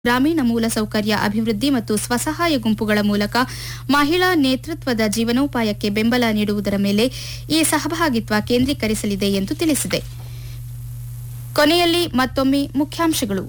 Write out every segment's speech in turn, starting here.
ಗ್ರಾಮೀಣ ಮೂಲಸೌಕರ್ಯ ಅಭಿವೃದ್ಧಿ ಮತ್ತು ಸ್ವಸಹಾಯ ಗುಂಪುಗಳ ಮೂಲಕ ಮಹಿಳಾ ನೇತೃತ್ವದ ಜೀವನೋಪಾಯಕ್ಕೆ ಬೆಂಬಲ ನೀಡುವುದರ ಮೇಲೆ ಈ ಸಹಭಾಗಿತ್ವ ಕೇಂದ್ರೀಕರಿಸಲಿದೆ ಎಂದು ತಿಳಿಸಿದೆ ಕೊನೆಯಲ್ಲಿ ಮತ್ತೊಮ್ಮೆ ಮುಖ್ಯಾಂಶಗಳು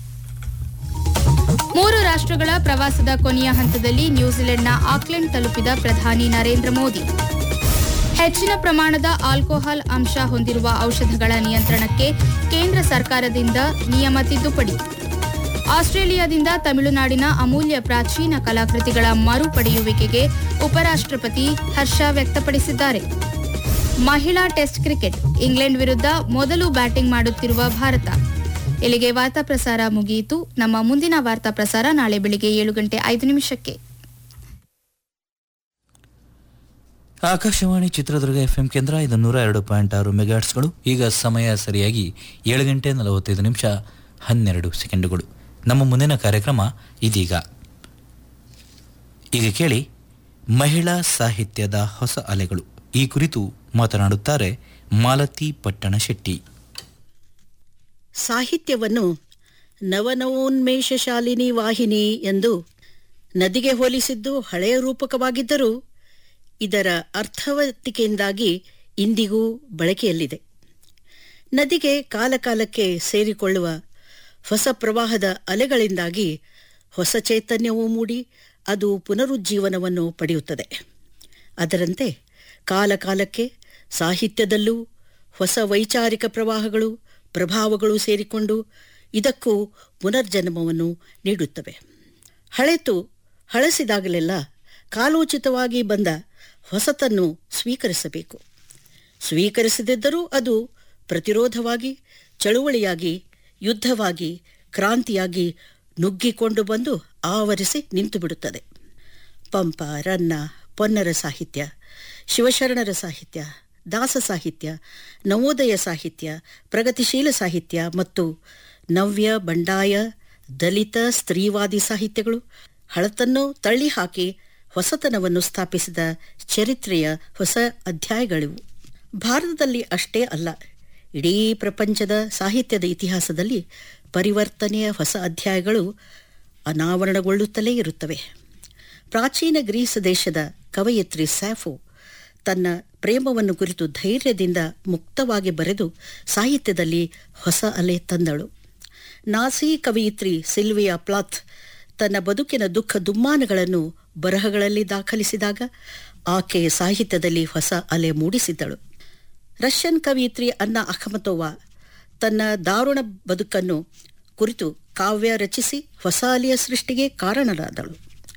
ಮೂರು ರಾಷ್ಟ್ರಗಳ ಪ್ರವಾಸದ ಕೊನೆಯ ಹಂತದಲ್ಲಿ ನ್ಯೂಜಿಲೆಂಡ್ನ ಆಕ್ಲೆಂಡ್ ತಲುಪಿದ ಪ್ರಧಾನಿ ನರೇಂದ್ರ ಮೋದಿ ಹೆಚ್ಚಿನ ಪ್ರಮಾಣದ ಆಲ್ಕೋಹಾಲ್ ಅಂಶ ಹೊಂದಿರುವ ಔಷಧಗಳ ನಿಯಂತ್ರಣಕ್ಕೆ ಕೇಂದ್ರ ಸರ್ಕಾರದಿಂದ ನಿಯಮ ತಿದ್ದುಪಡಿ ಆಸ್ಟ್ರೇಲಿಯಾದಿಂದ ತಮಿಳುನಾಡಿನ ಅಮೂಲ್ಯ ಪ್ರಾಚೀನ ಕಲಾಕೃತಿಗಳ ಮರುಪಡೆಯುವಿಕೆಗೆ ಉಪರಾಷ್ಟ್ರಪತಿ ಹರ್ಷ ವ್ಯಕ್ತಪಡಿಸಿದ್ದಾರೆ ಮಹಿಳಾ ಟೆಸ್ಟ್ ಕ್ರಿಕೆಟ್ ಇಂಗ್ಲೆಂಡ್ ವಿರುದ್ಧ ಮೊದಲು ಬ್ಯಾಟಿಂಗ್ ಮಾಡುತ್ತಿರುವ ಭಾರತ ಇಲ್ಲಿಗೆ ವಾರ್ತಾ ಪ್ರಸಾರ ಮುಗಿಯಿತು ನಮ್ಮ ಮುಂದಿನ ವಾರ್ತಾ ಪ್ರಸಾರ ನಾಳೆ ಬೆಳಿಗ್ಗೆ ಏಳು ಗಂಟೆ ಐದು ನಿಮಿಷಕ್ಕೆ ಆಕಾಶವಾಣಿ ಚಿತ್ರದುರ್ಗ ಎಫ್ಎಂ ಕೇಂದ್ರ ಇದು ನೂರ ಎರಡು ಪಾಯಿಂಟ್ ಆರು ಮೆಗಾಟ್ಸ್ಗಳು ಈಗ ಸಮಯ ಸರಿಯಾಗಿ ಏಳು ಗಂಟೆ ನಲವತ್ತೈದು ನಿಮಿಷ ಹನ್ನೆರಡು ಸೆಕೆಂಡುಗಳು ನಮ್ಮ ಮುಂದಿನ ಕಾರ್ಯಕ್ರಮ ಇದೀಗ ಈಗ ಕೇಳಿ ಮಹಿಳಾ ಸಾಹಿತ್ಯದ ಹೊಸ ಅಲೆಗಳು ಈ ಕುರಿತು ಮಾತನಾಡುತ್ತಾರೆ ಮಾಲತಿ ಪಟ್ಟಣ ಶೆಟ್ಟಿ ಸಾಹಿತ್ಯವನ್ನು ನವನವೋನ್ಮೇಷಶಾಲಿನಿ ವಾಹಿನಿ ಎಂದು ನದಿಗೆ ಹೋಲಿಸಿದ್ದು ಹಳೆಯ ರೂಪಕವಾಗಿದ್ದರೂ ಇದರ ಅರ್ಥವತ್ತಿಕೆಯಿಂದಾಗಿ ಇಂದಿಗೂ ಬಳಕೆಯಲ್ಲಿದೆ ನದಿಗೆ ಕಾಲಕಾಲಕ್ಕೆ ಸೇರಿಕೊಳ್ಳುವ ಹೊಸ ಪ್ರವಾಹದ ಅಲೆಗಳಿಂದಾಗಿ ಹೊಸ ಚೈತನ್ಯವೂ ಮೂಡಿ ಅದು ಪುನರುಜ್ಜೀವನವನ್ನು ಪಡೆಯುತ್ತದೆ ಅದರಂತೆ ಕಾಲಕಾಲಕ್ಕೆ ಸಾಹಿತ್ಯದಲ್ಲೂ ಹೊಸ ವೈಚಾರಿಕ ಪ್ರವಾಹಗಳು ಪ್ರಭಾವಗಳು ಸೇರಿಕೊಂಡು ಇದಕ್ಕೂ ಪುನರ್ಜನ್ಮವನ್ನು ನೀಡುತ್ತವೆ ಹಳೆತು ಹಳಸಿದಾಗಲೆಲ್ಲ ಕಾಲೋಚಿತವಾಗಿ ಬಂದ ಹೊಸತನ್ನು ಸ್ವೀಕರಿಸಬೇಕು ಸ್ವೀಕರಿಸದಿದ್ದರೂ ಅದು ಪ್ರತಿರೋಧವಾಗಿ ಚಳುವಳಿಯಾಗಿ ಯುದ್ಧವಾಗಿ ಕ್ರಾಂತಿಯಾಗಿ ನುಗ್ಗಿಕೊಂಡು ಬಂದು ಆವರಿಸಿ ನಿಂತುಬಿಡುತ್ತದೆ ಪಂಪ ರನ್ನ ಪೊನ್ನರ ಸಾಹಿತ್ಯ ಶಿವಶರಣರ ಸಾಹಿತ್ಯ ದಾಸ ಸಾಹಿತ್ಯ ನವೋದಯ ಸಾಹಿತ್ಯ ಪ್ರಗತಿಶೀಲ ಸಾಹಿತ್ಯ ಮತ್ತು ನವ್ಯ ಬಂಡಾಯ ದಲಿತ ಸ್ತ್ರೀವಾದಿ ಸಾಹಿತ್ಯಗಳು ಹಳತನ್ನು ತಳ್ಳಿಹಾಕಿ ಹೊಸತನವನ್ನು ಸ್ಥಾಪಿಸಿದ ಚರಿತ್ರೆಯ ಹೊಸ ಅಧ್ಯಾಯಗಳಿವು ಭಾರತದಲ್ಲಿ ಅಷ್ಟೇ ಅಲ್ಲ ಇಡೀ ಪ್ರಪಂಚದ ಸಾಹಿತ್ಯದ ಇತಿಹಾಸದಲ್ಲಿ ಪರಿವರ್ತನೆಯ ಹೊಸ ಅಧ್ಯಾಯಗಳು ಅನಾವರಣಗೊಳ್ಳುತ್ತಲೇ ಇರುತ್ತವೆ ಪ್ರಾಚೀನ ಗ್ರೀಸ್ ದೇಶದ ಕವಯಿತ್ರಿ ಸ್ಯಾಫೋ ತನ್ನ ಪ್ರೇಮವನ್ನು ಕುರಿತು ಧೈರ್ಯದಿಂದ ಮುಕ್ತವಾಗಿ ಬರೆದು ಸಾಹಿತ್ಯದಲ್ಲಿ ಹೊಸ ಅಲೆ ತಂದಳು ನಾಸಿ ಕವಯಿತ್ರಿ ಸಿಲ್ವಿಯಾ ಪ್ಲಾತ್ ತನ್ನ ಬದುಕಿನ ದುಃಖ ದುಮ್ಮಾನಗಳನ್ನು ಬರಹಗಳಲ್ಲಿ ದಾಖಲಿಸಿದಾಗ ಆಕೆ ಸಾಹಿತ್ಯದಲ್ಲಿ ಹೊಸ ಅಲೆ ಮೂಡಿಸಿದ್ದಳು ರಷ್ಯನ್ ಕವಯಿತ್ರಿ ಅನ್ನ ಅಖಮತೋವಾ ತನ್ನ ದಾರುಣ ಬದುಕನ್ನು ಕುರಿತು ಕಾವ್ಯ ರಚಿಸಿ ಹೊಸ ಅಲೆಯ ಸೃಷ್ಟಿಗೆ ಕಾರಣರಾದಳು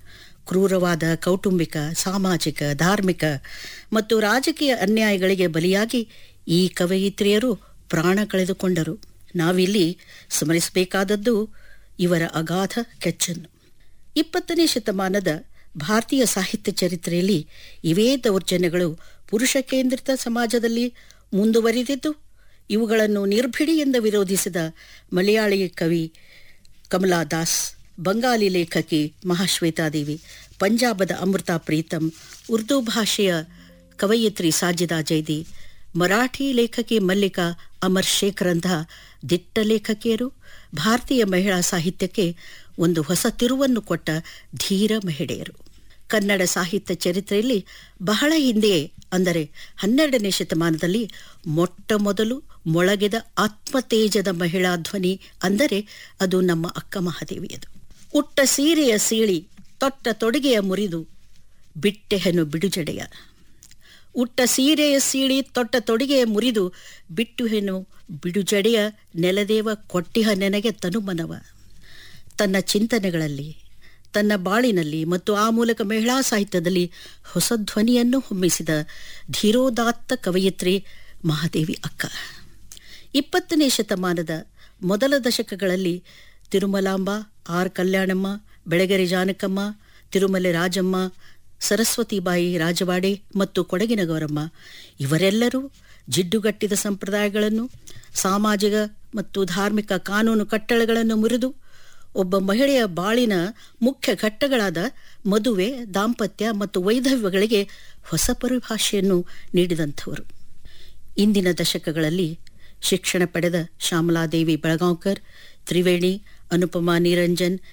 ಕ್ರೂರವಾದ ಕೌಟುಂಬಿಕ ಸಾಮಾಜಿಕ ಧಾರ್ಮಿಕ ಮತ್ತು ರಾಜಕೀಯ ಅನ್ಯಾಯಗಳಿಗೆ ಬಲಿಯಾಗಿ ಈ ಕವಯಿತ್ರಿಯರು ಪ್ರಾಣ ಕಳೆದುಕೊಂಡರು ನಾವಿಲ್ಲಿ ಸ್ಮರಿಸಬೇಕಾದದ್ದು ಇವರ ಅಗಾಧ ಕೆಚ್ಚನ್ನು ಇಪ್ಪತ್ತನೇ ಶತಮಾನದ ಭಾರತೀಯ ಸಾಹಿತ್ಯ ಚರಿತ್ರೆಯಲ್ಲಿ ಇವೇ ದೌರ್ಜನ್ಯಗಳು ಪುರುಷ ಕೇಂದ್ರಿತ ಸಮಾಜದಲ್ಲಿ ಮುಂದುವರಿದಿದ್ದು ಇವುಗಳನ್ನು ನಿರ್ಭಿಡಿಯಿಂದ ವಿರೋಧಿಸಿದ ಮಲಯಾಳಿ ಕವಿ ಕಮಲಾ ದಾಸ್ ಬಂಗಾಲಿ ಲೇಖಕಿ ಮಹಾಶ್ವೇತಾದೇವಿ ಪಂಜಾಬದ ಅಮೃತ ಪ್ರೀತಂ ಉರ್ದು ಭಾಷೆಯ ಕವಯಿತ್ರಿ ಸಾಜಿದಾ ಜೈದಿ ಮರಾಠಿ ಲೇಖಕಿ ಮಲ್ಲಿಕಾ ಅಮರ್ ಶೇಖ್ರಂಥ ದಿಟ್ಟ ಲೇಖಕಿಯರು ಭಾರತೀಯ ಮಹಿಳಾ ಸಾಹಿತ್ಯಕ್ಕೆ ಒಂದು ಹೊಸ ತಿರುವನ್ನು ಕೊಟ್ಟ ಧೀರ ಮಹಿಳೆಯರು ಕನ್ನಡ ಸಾಹಿತ್ಯ ಚರಿತ್ರೆಯಲ್ಲಿ ಬಹಳ ಹಿಂದೆಯೇ ಅಂದರೆ ಹನ್ನೆರಡನೇ ಶತಮಾನದಲ್ಲಿ ಮೊಟ್ಟ ಮೊದಲು ಮೊಳಗಿದ ಆತ್ಮತೇಜದ ಮಹಿಳಾ ಧ್ವನಿ ಅಂದರೆ ಅದು ನಮ್ಮ ಅಕ್ಕ ಮಹಾದೇವಿಯದು ಉಟ್ಟ ಸೀರೆಯ ಸೀಳಿ ತೊಟ್ಟ ತೊಡುಗೆಯ ಮುರಿದು ಬಿಟ್ಟೆಹನು ಬಿಡುಜಡೆಯ ಉಟ್ಟ ಸೀರೆಯ ಸೀಳಿ ತೊಟ್ಟ ತೊಡುಗೆಯ ಮುರಿದು ಬಿಟ್ಟುಹೆನು ಬಿಡುಜಡೆಯ ನೆಲದೇವ ಕೊಟ್ಟಿಹ ನೆನಗೆ ತನುಮನವ ತನ್ನ ಚಿಂತನೆಗಳಲ್ಲಿ ತನ್ನ ಬಾಳಿನಲ್ಲಿ ಮತ್ತು ಆ ಮೂಲಕ ಮಹಿಳಾ ಸಾಹಿತ್ಯದಲ್ಲಿ ಹೊಸ ಧ್ವನಿಯನ್ನು ಹೊಮ್ಮಿಸಿದ ಧೀರೋದಾತ್ತ ಕವಯಿತ್ರಿ ಮಹಾದೇವಿ ಅಕ್ಕ ಇಪ್ಪತ್ತನೇ ಶತಮಾನದ ಮೊದಲ ದಶಕಗಳಲ್ಲಿ ತಿರುಮಲಾಂಬ ಆರ್ ಕಲ್ಯಾಣಮ್ಮ ಬೆಳಗೆರೆ ಜಾನಕಮ್ಮ ತಿರುಮಲೆ ರಾಜಮ್ಮ ಸರಸ್ವತಿಬಾಯಿ ರಾಜವಾಡೆ ಮತ್ತು ಕೊಡಗಿನ ಗೌರಮ್ಮ ಇವರೆಲ್ಲರೂ ಜಿಡ್ಡುಗಟ್ಟಿದ ಸಂಪ್ರದಾಯಗಳನ್ನು ಸಾಮಾಜಿಕ ಮತ್ತು ಧಾರ್ಮಿಕ ಕಾನೂನು ಕಟ್ಟಳೆಗಳನ್ನು ಮುರಿದು ಒಬ್ಬ ಮಹಿಳೆಯ ಬಾಳಿನ ಮುಖ್ಯ ಘಟ್ಟಗಳಾದ ಮದುವೆ ದಾಂಪತ್ಯ ಮತ್ತು ವೈಧವ್ಯಗಳಿಗೆ ಹೊಸ ಪರಿಭಾಷೆಯನ್ನು ನೀಡಿದಂಥವರು ಇಂದಿನ ದಶಕಗಳಲ್ಲಿ ಶಿಕ್ಷಣ ಪಡೆದ ಶ್ಯಾಮಲಾದೇವಿ ಬೆಳಗಾಂವ್ಕರ್ ತ್ರಿವೇಣಿ ಅನುಪಮಾ ನಿರಂಜನ್